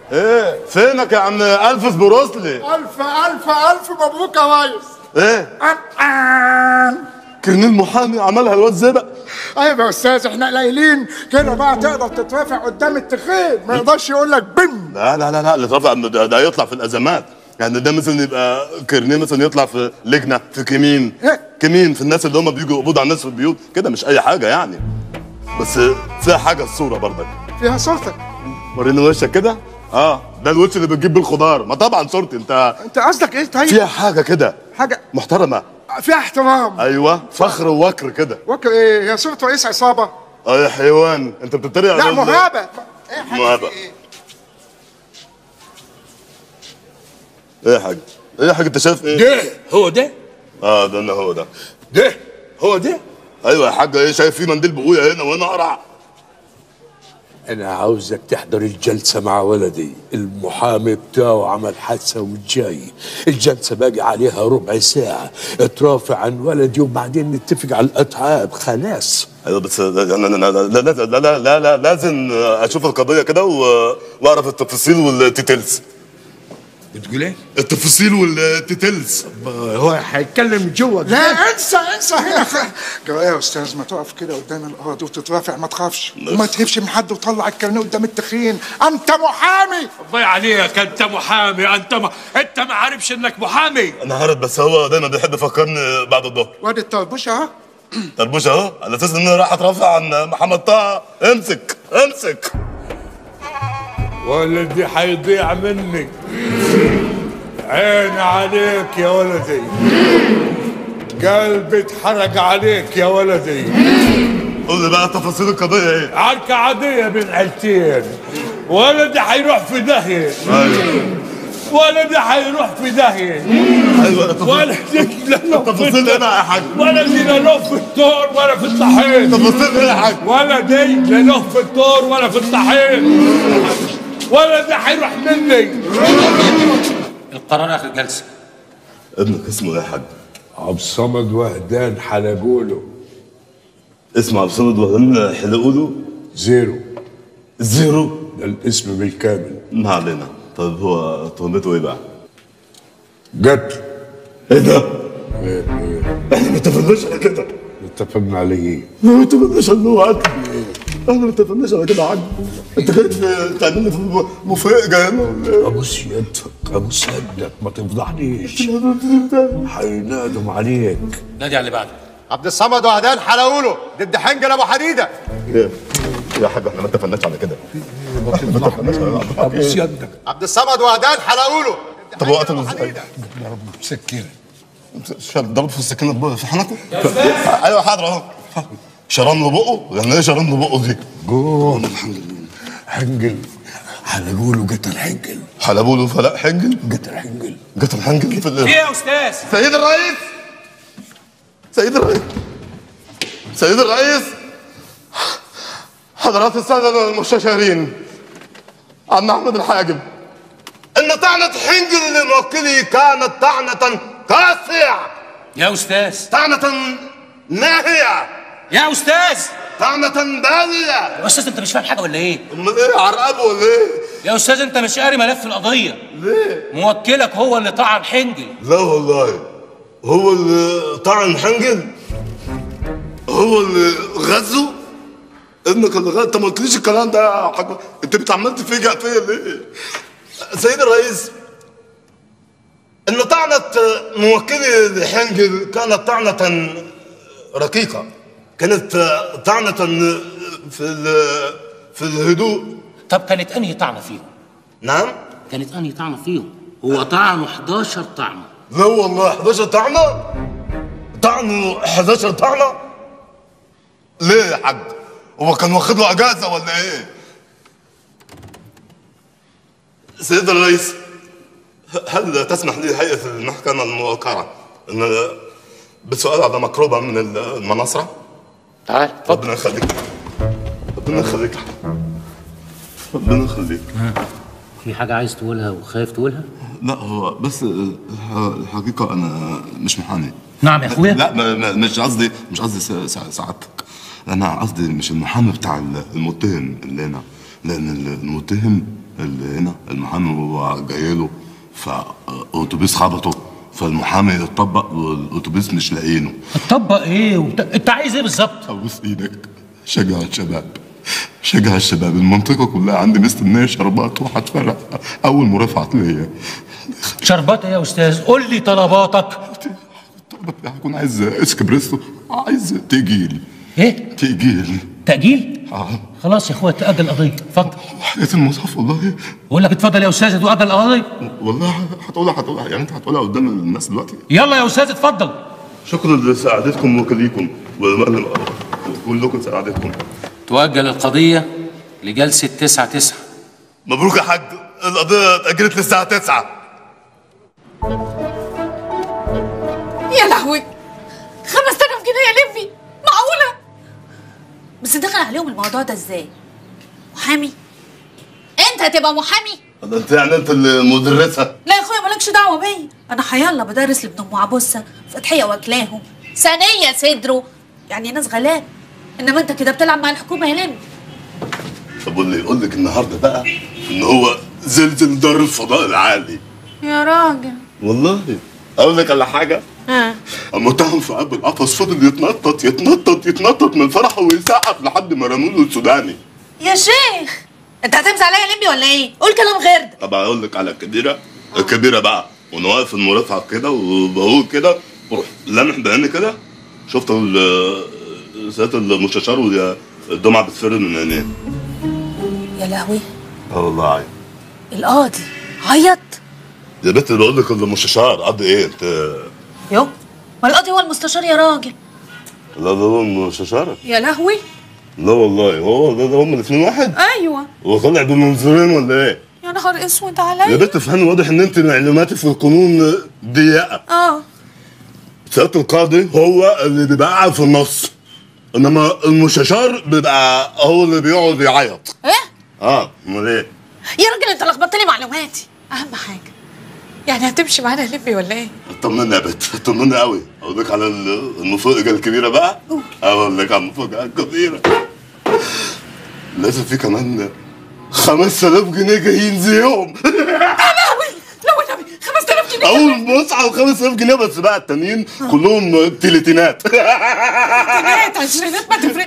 ايه فينك يا عم الفس بروسلي الف الف الف مبروك يا ريس ايه آه. كرنيل محامي عملها الواد زبق ايوه يا استاذ احنا قليلين كده بقى تقدر تترافع قدام التخين ما يقدرش يقول لك بم لا لا لا لا اللي رفع ده, ده يطلع في الازمات يعني ده مثلا يبقى كرنيل مثلا يطلع في لجنه في كمين إيه؟ كمين في الناس اللي هم بيجوا يقبضوا على الناس في البيوت كده مش اي حاجه يعني بس فيها حاجه الصوره برضك فيها صورتك وريني وشك كده اه ده الوش اللي بتجيب بيه الخضار ما طبعا صورتي انت انت قصدك ايه طيب فيها حاجه كده حاجه محترمه فيها احترام ايوه فخر ووكر كده وك ايه هي صورة رئيس عصابه اه يا حيوان انت بتتريق لا على ال- مهابه ايه حاجه مهابة. في ايه ايه يا حاج ايه يا حاج انت شايف ايه ده هو ده اه ده انا هو ده ده هو ده ايوه يا حاج ايه شايف في منديل بقويا هنا وانا اقرع انا عاوزك تحضر الجلسة مع ولدي المحامي بتاعه عمل حادثة وجاي الجلسة باقي عليها ربع ساعة اترافع عن ولدي وبعدين نتفق على الأتعاب خلاص ايوه بس لا لا لا لا لا لا لا, لا, لا لازم اشوف القضيه كده و- واعرف التفاصيل والتيتيلز بتقول ايه؟ التفاصيل والتيتيلز هو هيتكلم جوا لا انسى انسى هنا جرى ايه يا استاذ ما تقف كده قدام القاضي وتترافع ما تخافش وما تهبش من حد وطلع الكارنيه قدام التخين انت محامي الله عليك انت محامي انت ما انت ما عارفش انك محامي انا عارف بس هو دايما بيحب يفكرني بعد الظهر وادي الطربوش اهو طربوش اهو على اساس ان انا راح اترافع عن محمد طه امسك امسك ولدي حيضيع مني عيني عليك يا ولدي قلبي اتحرق عليك يا ولدي قول لي بقى تفاصيل القضيه ايه عركة عادية بين عيلتين ولدي حيروح في داهية ايوه ولدي حيروح في داهية ايوه تفاصيل ولدي لا له في تفاصيل ايه بقى يا حاج ولدي لا له في الدور ولا في الطحين تفاصيل ايه يا حاج ولدي لا له في الدور ولا في الطحين ولدي حيروح مني القرار اخر جلسه ابنك اسمه ايه يا حاج عبد الصمد وهدان حلقوله اسمه عبد الصمد وهن حلقوله زيرو زيرو ده الاسم بالكامل ما علينا طيب هو تهمته ايه بقى قتل ايه ده إيه إيه. احنا ما اتفقناش على كده اتفقنا عليه ما اتفقناش على هو قتل احنا ما اتفقناش على كده يا حاج انت جاي تعمل لي في مفاجاه هنا ولا ايه ابوس يدك ابوس يدك ما تفضحنيش حينادم عليك نادي على اللي بعده عبد الصمد وهدان حلقوله ضد حنجل ابو حديده ايه يا حاج احنا ما اتفقناش على كده ما تفضحنيش ابوس يدك عبد الصمد وهدان حلقوله طب هو قتله ازاي؟ سكينه شاب ضرب في السكينه في حنكه؟ ايوه حاضر اهو شرم له بقه؟ يعني ايه شرم له بقه دي؟ قول حنجل حلقوله قتل حنجل حلبوا له فلاح حنجل قتل حنجل قتل حنجل في ال- ايه يا استاذ سيد الرئيس سيد الرئيس سيد الرئيس حضرات السادة المستشارين عم أحمد الحاجب إن طعنة حنجل لموكلي كانت طعنة قاسية يا استاذ طعنة ناهية يا استاذ طعنة بالية يا استاذ انت مش فاهم حاجه ولا ايه أمال إيه عرقبه ولا إيه؟ يا استاذ انت مش قاري ملف القضيه ليه؟ موكلك هو اللي طعن حنجل لا والله هو اللي طعن حنجل هو اللي غزه ابنك اللي غزه انت ما قلتليش الكلام ده يا حاج انت بتعمل تفاجئ فيا ليه؟ سيد الرئيس ان طعنة موكلي لحنجل كانت طعنة رقيقة كانت طعنة في ال- في الهدوء طب كانت انهي طعنه فيهم نعم كانت انهي طعنه فيهم هو طعنه 11 طعنه لا والله 11 طعنة طعنوا 11 طعنة ليه يا حاج هو كان واخد له اجازة ولا ايه سيد الرئيس هل تسمح لي هيئة المحكمة الموقرة ان بسؤال على مقربة من المناصرة تعال ربنا يخليك ربنا يخليك ربنا يخليك في حاجه عايز تقولها وخايف تقولها لا هو بس الح- الحقيقة أنا مش محامي نعم يا اخويا لا ما- ما- مش قصدي مش قصدي س- س- سعادتك أنا قصدي مش المحامي بتاع المتهم اللي هنا لان المتهم اللي هنا المحامي هو جاي له فاوتوبيس خبطه فالمحامي اتطبق والاتوبيس مش لاقينه تطبق ايه وبت... انت عايز ايه بالظبط ابوس ايدك شجع الشباب شجع الشباب المنطقه كلها عندي مستنيه شربات وهتفرق اول مرافعه ليا شربات ايه يا استاذ قول لي طلباتك الطلبه بتاعي هكون عايز اسكبريسو عايز تجيل ايه تجيل تاجيل اه خلاص يا اخويا تاجل القضيه اتفضل حياة المصحف والله بقول لك اتفضل يا استاذ تؤجل القضيه والله هتقولها هتقولها يعني انت هتقولها قدام الناس دلوقتي يلا يا استاذ اتفضل شكرا لسعادتكم وكليكم كلكم سعادتكم تؤجل القضيه لجلسه 9 9 مبروك يا حاج القضية اتأجلت للساعة 9 يا لهوي 5000 جنيه يا لمبي معقولة بس دخل عليهم الموضوع ده ازاي محامي انت هتبقى محامي ده انت يعني انت المدرسة لا يا اخويا مالكش دعوه بيا انا حيالله بدرس لابن ام عبوسه فتحيه واكلاهم ثانيه صدره يعني ناس غلاب انما انت كده بتلعب مع الحكومه يا لمبي طب واللي يقول لك النهارده بقى ان هو زلزل دار الفضاء العالي يا راجل والله اقول لك على حاجة ها المتهم في قلب القفص فضل يتنطط يتنطط يتنطط من فرحه ويسقف لحد ما رموا له السوداني يا شيخ انت هتمسح عليا يا لمبي ولا ايه قول كلام غير ده طب اقول لك على الكبيرة الكبيرة بقى وانا واقف في المرافعة كده وبقول كده بروح لامح بعيني كده شفت ال- سيادة المستشار والدمعة بتفر من عينيه يا لهوي اه والله عيب القاضي عيط يا بنت بقول لك المستشار قد ايه انت يو ما القاضي هو المستشار يا راجل لا ده هو المستشار يا لهوي لا والله هو ده, ده هم الاثنين واحد ايوه هو طالع بمنظورين ولا ايه يا نهار اسود يا عليا بنت فهمي واضح ان انت معلوماتك في القانون ضيقه اه سياده القاضي هو اللي بيبقى قاعد في النص انما المستشار بيبقى هو اللي بيقعد يعيط ايه اه امال ايه يا راجل انت لخبطت لي معلوماتي اهم حاجه يعني هتمشي معانا يا لمبي ولا ايه طمنا يا بنت طمنا قوي اقول لك على ال- المفاجاه الكبيره بقى اقول لك على المفاجاه الكبيره لازم في كمان 5000 جنيه جايين زيهم لا والنبي 5000 جنيه اول مصحى 5000 جنيه بس بقى التانيين كلهم تلاتينات جنيهات عشرينات ما تفرق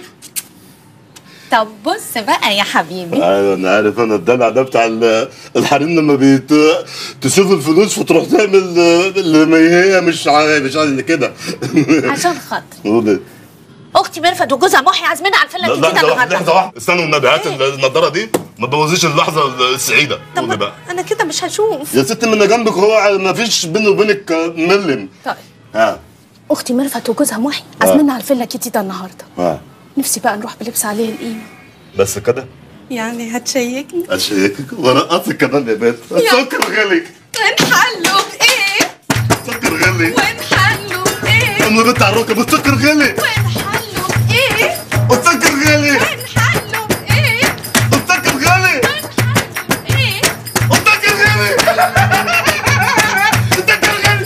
طب بص بقى يا حبيبي ايوه انا عارف انا الدلع ده بتاع ال- الحريم لما بيت تشوف الفلوس فتروح تعمل اللي ما هي مش ع- مش عايز كده عشان خاطر قول إيه؟ اختي ميرفت وجوزها محي عازمين على الفيلا لا، الجديده لحظه واحده لحظه النهارده واحده استنوا النبي هات النضاره دي ما تبوظيش اللحظه السعيده قولي طب بقى انا كده مش هشوف يا ست من جنبك هو ما فيش بيني وبينك ملم طيب ها اختي ميرفت وجوزها محي عازميننا على الفيلا الجديده النهارده ها نفسي بقى نروح بلبس عليه القيمه بس كده يعني هتشيكني اشيكك ورقصك كمان يا بنت سكر غلي ونحلوا بايه سكر غلي ونحلوا بايه انا بنت على الركب السكر غلي ونحلوا بايه السكر غلي ونحلوا بايه السكر غلي ونحلوا بايه السكر غلي السكر غلي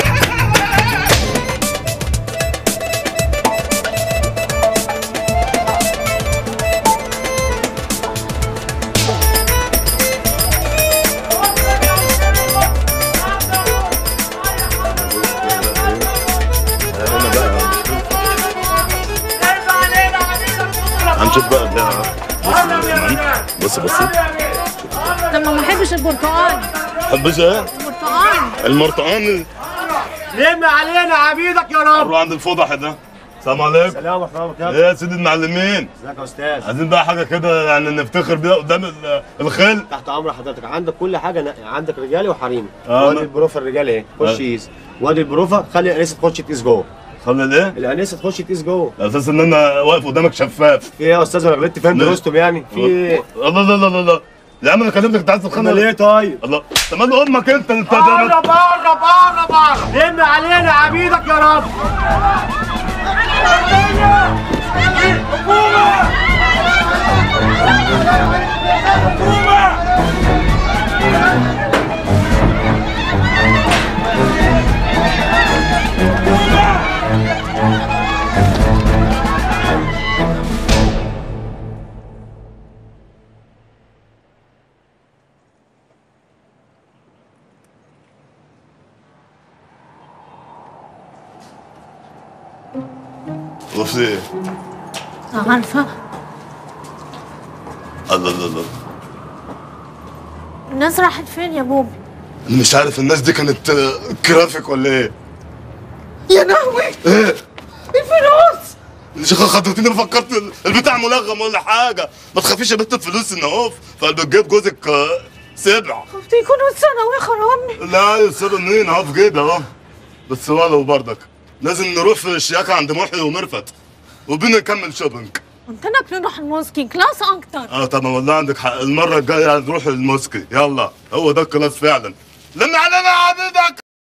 هنشوف بقى ده بص بص بص لما ما احبش البرتقال حبش ايه برتقال المرطقان لم علينا عبيدك يا رب روح عند الفضح ده السلام عليكم سلام ورحمه الله وبركاته ايه يا سيدي المعلمين ازيك يا استاذ عايزين بقى حاجه كده يعني نفتخر بيها قدام ال- الخل تحت امر حضرتك عندك كل حاجه ن- عندك رجالي وحريمي آه، وادي ما- البروفه الرجالي اهي خش آه. قيس وادي البروفه خلي الانسه تخش تقيس جوه خلي الايه؟ الانسه تخش تقيس جوه على اساس ان انا واقف قدامك شفاف في ايه يا استاذ انا غلطت فهمت لا. رستم يعني في ايه الله لا لا لا لا يا عم انا كلمتك انت عايز تتخانق امال ايه طيب الله طب مال امك انت انت بره بره بره بره لم علينا عبيدك يا رب وفي ايه؟ عارفة الله الله الله الناس راحت فين يا بوبي انا مش عارف الناس دي كانت آه، جرافيك ولا ايه؟ يا لهوي ايه؟ الفلوس شيخة خضرتيني فكرت ال- البتاع ملغم ولا حاجة ما تخافيش يا بنت الفلوس النهوف فقلب جيب جوزك آه، سبع خفت يكونوا ثانوي حرامي لا يصير منين اهو في جيبي اهو بس ولو برضك لازم نروح في الشياكة عند محي ومرفت وبينا نكمل شوبينج قلت لك نروح الموسكي كلاس اكتر اه طبعا والله عندك حق المرة الجاية نروح الموسكي يلا هو ده الكلاس فعلا لما علينا عبيدك